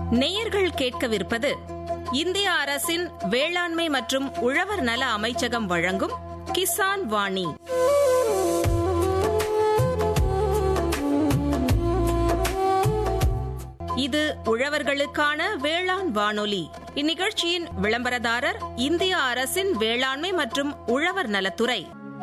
நேயர்கள் கேட்கவிருப்பது இந்திய அரசின் வேளாண்மை மற்றும் உழவர் நல அமைச்சகம் வழங்கும் கிசான் வாணி இது உழவர்களுக்கான வேளாண் வானொலி இந்நிகழ்ச்சியின் விளம்பரதாரர் இந்திய அரசின் வேளாண்மை மற்றும் உழவர் நலத்துறை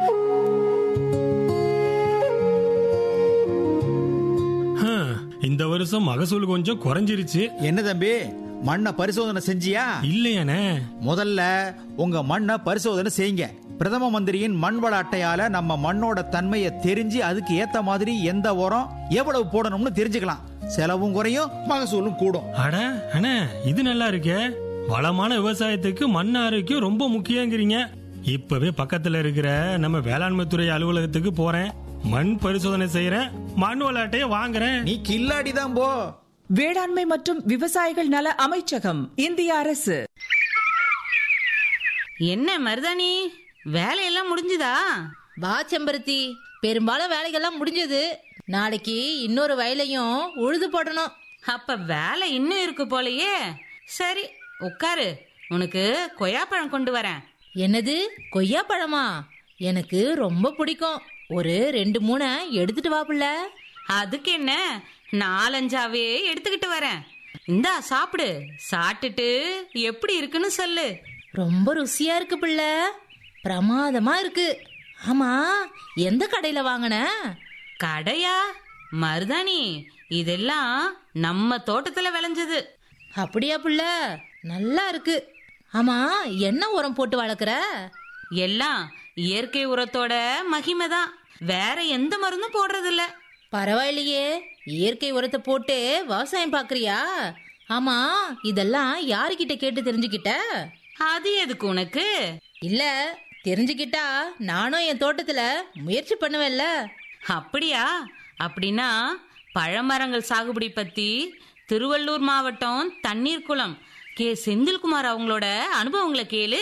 ஹம், இந்த வருஷம் மகசூல் கொஞ்சம் குறைஞ்சிருச்சு என்ன தம்பி மண்ணை பரிசோதனை செஞ்சியா இல்லையானே முதல்ல உங்க மண்ணை பரிசோதனை செய்யுங்க பிரதம மந்திரியின் மண் வள அட்டையால நம்ம மண்ணோட தன்மையை தெரிஞ்சு அதுக்கு ஏத்த மாதிரி எந்த உரம் எவ்வளவு போடணும்னு தெரிஞ்சுக்கலாம் செலவும் குறையும் மகசூலும் கூடும் அட அண்ணே இது நல்லா இருக்கே வளமான விவசாயத்துக்கு மண் ஆரோக்கியம் ரொம்ப முக்கியங்கிறீங்க இப்பவே பக்கத்துல இருக்கிற நம்ம வேளாண்மை துறை அலுவலகத்துக்கு போறேன் மண் பரிசோதனை செய்யறேன் மண் விளையாட்டைய வாங்குறேன் நீ கில்லாடி தான் போ வேளாண்மை மற்றும் விவசாயிகள் நல அமைச்சகம் இந்திய அரசு என்ன மருதாணி வேலையெல்லாம் முடிஞ்சுதா வா செம்பருத்தி பெரும்பாலும் வேலைகள்லாம் முடிஞ்சது நாளைக்கு இன்னொரு வயலையும் உழுது போடணும் அப்ப வேலை இன்னும் இருக்கு போலயே சரி உட்காரு உனக்கு கொய்யாப்பழம் கொண்டு வரேன் என்னது கொய்யா பழமா எனக்கு ரொம்ப பிடிக்கும் ஒரு ரெண்டு மூணை எடுத்துட்டு வா புள்ள அதுக்கு என்ன நாலஞ்சாவே எடுத்துக்கிட்டு வரேன் இந்தா சாப்பிடு சாப்பிட்டுட்டு எப்படி இருக்குன்னு சொல்லு ரொம்ப ருசியா இருக்கு புள்ள பிரமாதமா இருக்கு ஆமா எந்த கடையில வாங்கின கடையா மருதாணி இதெல்லாம் நம்ம தோட்டத்துல விளைஞ்சது அப்படியா புள்ள நல்லா இருக்கு ஆமா என்ன உரம் போட்டு வளர்க்குற எல்லாம் இயற்கை உரத்தோட மகிமை தான் வேற எந்த மருந்தும் போடுறதில்ல பரவாயில்லையே இயற்கை உரத்தை போட்டு விவசாயம் பாக்குறியா ஆமா இதெல்லாம் யாருக்கிட்ட கேட்டு தெரிஞ்சுக்கிட்ட அது எதுக்கு உனக்கு இல்ல தெரிஞ்சுக்கிட்டா நானும் என் தோட்டத்துல முயற்சி பண்ணுவேன்ல அப்படியா அப்படின்னா பழமரங்கள் சாகுபடி பத்தி திருவள்ளூர் மாவட்டம் தண்ணீர் குளம் கே செந்தில்குமார் அவங்களோட அனுபவங்களை கேளு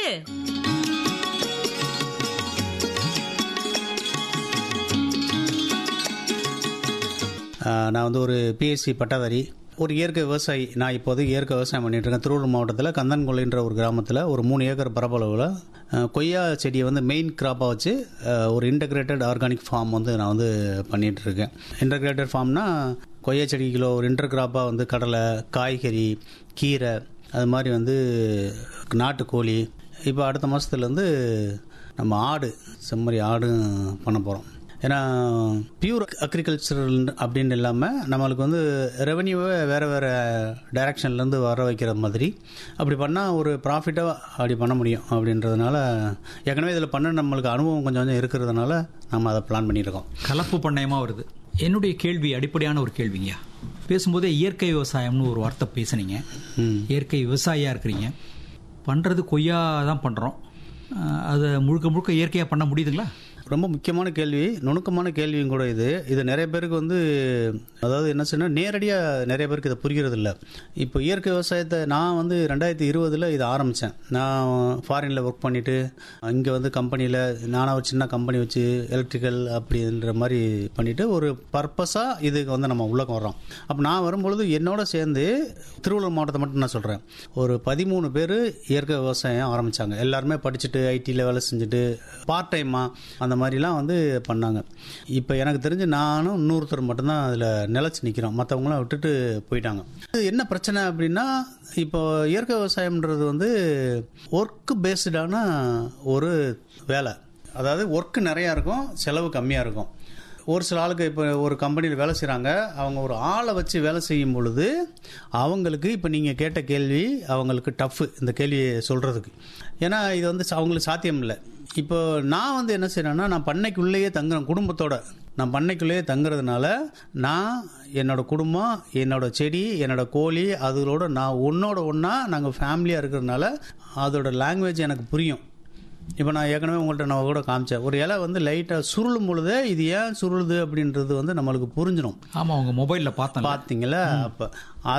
ஆஹ் நான் வந்து ஒரு பிஎஸ்சி பட்டதாரி ஒரு இயற்கை விவசாயி நான் இப்போது இயற்கை விவசாயம் பண்ணிட்டு இருக்கேன் திருவள்ளூர் மாவட்டத்தில் கந்தன்கொள்ளைன்ற ஒரு கிராமத்தில் ஒரு மூணு ஏக்கர் பரப்பளவில் ஆஹ் கொய்யா செடியை வந்து மெயின் கிராப்பாக வச்சு ஆஹ் ஒரு இன்டகிரேட்டட் ஆர்கானிக் ஃபார்ம் வந்து நான் வந்து பண்ணிட்டு இருக்கேன் இன்டகிரேட்டட் ஃபார்ம்னா கொய்யா செடி கிலோ ஒரு இன்டர் கிராப்பாக வந்து கடலை காய்கறி கீரை அது மாதிரி வந்து நாட்டுக்கோழி இப்போ அடுத்த மாதத்துலேருந்து நம்ம ஆடு செம்மறி ஆடும் பண்ண போகிறோம் ஏன்னா பியூர் அக்ரிகல்ச்சரல் அப்படின்னு இல்லாமல் நம்மளுக்கு வந்து ரெவன்யூவை வேறு வேறு டைரக்ஷன்லேருந்து வர வைக்கிற மாதிரி அப்படி பண்ணால் ஒரு ப்ராஃபிட்டாக அப்படி பண்ண முடியும் அப்படின்றதுனால ஏற்கனவே இதில் பண்ண நம்மளுக்கு அனுபவம் கொஞ்சம் கொஞ்சம் இருக்கிறதுனால நம்ம அதை பிளான் பண்ணியிருக்கோம் கலப்பு பண்ணையமா வருது என்னுடைய கேள்வி அடிப்படையான ஒரு கேள்விங்கய்யா பேசும்போதே இயற்கை விவசாயம்னு ஒரு வார்த்தை பேசுனீங்க இயற்கை விவசாயியா இருக்கிறீங்க பண்றது கொய்யா தான் பண்றோம் அஹ், அதை முழுக்க முழுக்க இயற்கையா பண்ண முடியுதுங்களா ரொம்ப முக்கியமான கேள்வி நுணுக்கமான கேள்வியும் கூட இது இது நிறைய பேருக்கு வந்து அதாவது என்ன சொன்னா நேரடியாக நிறைய பேருக்கு இதை புரிகிறது இல்லை இப்போ இயற்கை விவசாயத்தை நான் வந்து ரெண்டாயிரத்தி இருபதில் இதை ஆரம்பித்தேன் நான் ஃபாரினில் ஒர்க் பண்ணிவிட்டு இங்கே வந்து கம்பெனியில் நானாக ஒரு சின்ன கம்பெனி வச்சு எலக்ட்ரிக்கல் அப்படின்ற மாதிரி பண்ணிவிட்டு ஒரு பர்பஸாக இதுக்கு வந்து நம்ம உள்ளக்கம் வர்றோம் அப்போ நான் வரும்பொழுது என்னோட சேர்ந்து திருவள்ளூர் மாவட்டத்தை மட்டும் நான் சொல்கிறேன் ஒரு பதிமூணு பேர் இயற்கை விவசாயம் ஆரம்பித்தாங்க எல்லாருமே படிச்சுட்டு ஐடியில் வேலை செஞ்சுட்டு பார்ட் டைமாக அந்த மாதிரிலாம் வந்து பண்ணாங்க இப்போ எனக்கு தெரிஞ்சு நானும் இன்னொருத்தர் மட்டும்தான் அதில் நிலச்சி நிற்கிறோம் மற்றவங்களாம் விட்டுட்டு போயிட்டாங்க இது என்ன பிரச்சனை அப்படின்னா இப்போ இயற்கை விவசாயம்ன்றது வந்து ஒர்க் பேஸ்டான ஒரு வேலை அதாவது ஒர்க் நிறையா இருக்கும் செலவு கம்மியாக இருக்கும் ஒரு சில ஆளுக்கு இப்போ ஒரு கம்பெனியில் வேலை செய்கிறாங்க அவங்க ஒரு ஆளை வச்சு வேலை செய்யும் பொழுது அவங்களுக்கு இப்போ நீங்கள் கேட்ட கேள்வி அவங்களுக்கு டஃப்பு இந்த கேள்வியை சொல்கிறதுக்கு ஏன்னா இது வந்து ச- அவங்களுக்கு சாத்தியம் இல்லை இப்போ நான் வந்து என்ன செய்கிறேன்னா நான் பண்ணைக்குள்ளேயே தங்குறேன் குடும்பத்தோட நான் பண்ணைக்குள்ளேயே தங்குறதுனால நான் என்னோட குடும்பம் என்னோட செடி என்னோட கோழி அதுகளோட நான் ஒன்றோட ஒன்றா நாங்கள் ஃபேமிலியாக இருக்கிறதுனால அதோட லாங்குவேஜ் எனக்கு புரியும் இப்போ நான் ஏற்கனவே உங்கள்கிட்ட நான் கூட காமிச்சேன் ஒரு இலை வந்து லைட்டாக சுருளும் பொழுதே இது ஏன் சுருளுது அப்படின்றது வந்து நம்மளுக்கு புரிஞ்சிடும் ஆமா உங்க மொபைல்ல பார்த்தேன் பார்த்தீங்களா அப்போ